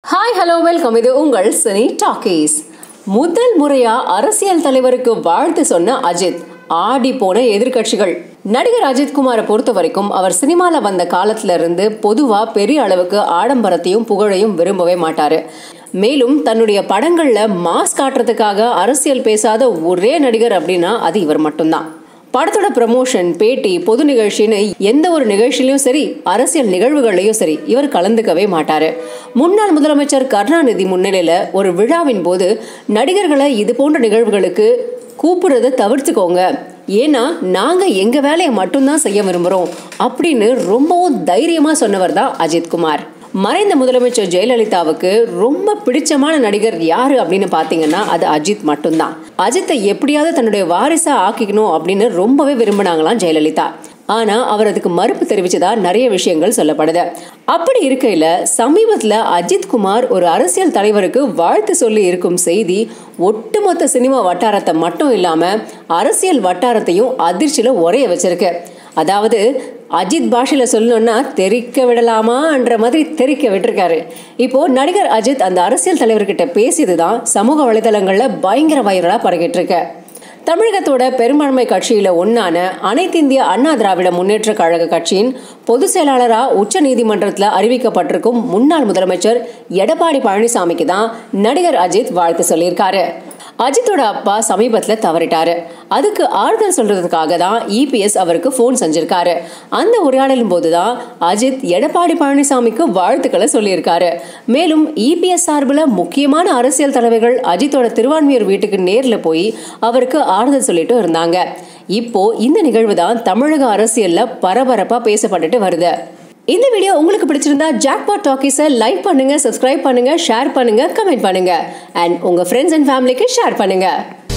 hi hello welcome இது உங்கள் cine talkies முதல் முறையா அரசியல் தலைவருக்கு வாழ்த்து சொன்ன அஜித் ஆடி போன எதிர்க்கட்சிகள் நடிகர் அஜித் குமாரை பொறுத்த வரைக்கும் அவர் சினிமால வந்த காலத்துல இருந்து பொதுவா பெரிய அளவுக்கு ஆடம்பரத்தையும் புகழையும் விரும்பவே மாட்டாரு மேலும் தன்னுடைய படங்கள்ல மாஸ் காட்டுறதுக்காக அரசியல் பேசாத ஒரே நடிகர் அப்படின்னா அது இவர் மட்டும்தான் படத்தோட ப்ரமோஷன் பேட்டி பொது நிகழ்ச்சின்னு எந்த ஒரு நிகழ்ச்சியிலையும் சரி அரசியல் நிகழ்வுகள்லையும் சரி இவர் கலந்துக்கவே மாட்டாரு முன்னாள் முதலமைச்சர் கருணாநிதி முன்னிலையில ஒரு விழாவின் போது நடிகர்களை இது போன்ற நிகழ்வுகளுக்கு கூப்பிடுறத தவிர்த்துக்கோங்க ஏன்னா நாங்க எங்க வேலையை மட்டும்தான் செய்ய விரும்புறோம் அப்படின்னு ரொம்பவும் தைரியமா சொன்னவர் தான் அஜித் குமார் மறைந்த முதலமைச்சர் ஜெயலலிதாவுக்கு ரொம்ப பிடிச்சமான நடிகர் யாரு அப்படின்னு பாத்தீங்கன்னா அது அஜித் மட்டும்தான் அஜித்தை எப்படியாவது தன்னுடைய வாரிசா ஆக்கிக்கணும் அப்படின்னு ரொம்பவே விரும்பினாங்களாம் ஜெயலலிதா ஆனா அவர் அதுக்கு மறுப்பு தெரிவிச்சதா நிறைய விஷயங்கள் சொல்லப்படுது அப்படி இருக்கையில சமீபத்துல அஜித் குமார் ஒரு அரசியல் தலைவருக்கு வாழ்த்து சொல்லி இருக்கும் செய்தி ஒட்டுமொத்த சினிமா வட்டாரத்தை மட்டும் இல்லாம அரசியல் வட்டாரத்தையும் அதிர்ச்சியில உரைய வச்சிருக்கு அதாவது அஜித் பாஷையில சொல்லணும்னா தெரிக்க விடலாமான்ற மாதிரி தெரிக்க விட்டுருக்காரு இப்போ நடிகர் அஜித் அந்த அரசியல் தலைவர்கிட்ட பேசியதுதான் சமூக வலைதளங்கள்ல பயங்கர வைரலா பரகிட்டு இருக்கு தமிழகத்தோட பெரும்பான்மை கட்சியில ஒன்னான அனைத்து இந்திய அண்ணா திராவிட முன்னேற்ற கழக கட்சியின் பொதுச் செயலாளரா உச்ச நீதிமன்றத்தில் அறிவிக்கப்பட்டிருக்கும் முன்னாள் முதலமைச்சர் எடப்பாடி பழனிசாமிக்கு தான் நடிகர் அஜித் வாழ்த்து சொல்லியிருக்காரு அஜித்தோட அப்பா சமீபத்துல தவறிட்டாரு அதுக்கு ஆறுதல் சொல்றதுக்காக தான் இபிஎஸ் அவருக்கு ஃபோன் செஞ்சிருக்காரு அந்த உரையாடலின் போதுதான் அஜித் எடப்பாடி பழனிசாமிக்கு வாழ்த்துக்களை சொல்லியிருக்காரு மேலும் இபிஎஸ் சார்பில் முக்கியமான அரசியல் தலைவர்கள் அஜித்தோட திருவான்மியூர் வீட்டுக்கு நேரில் போய் அவருக்கு ஆறுதல் சொல்லிட்டு இருந்தாங்க இப்போ இந்த நிகழ்வு தான் தமிழக அரசியல்ல பரபரப்பா பேசப்பட்டுட்டு வருது இந்த வீடியோ உங்களுக்கு பிடிச்சிருந்தா ஜாக்பாட் டாக்கீஸை லைக் பண்ணுங்க சப்ஸ்கிரைப் பண்ணுங்க ஷேர் பண்ணுங்க கமெண்ட் பண்ணுங்க அண்ட் உங்க ஃப்ரெண்ட்ஸ் அண்ட் ஃபேமிலிக்கு ஷேர் பண்ணுங்க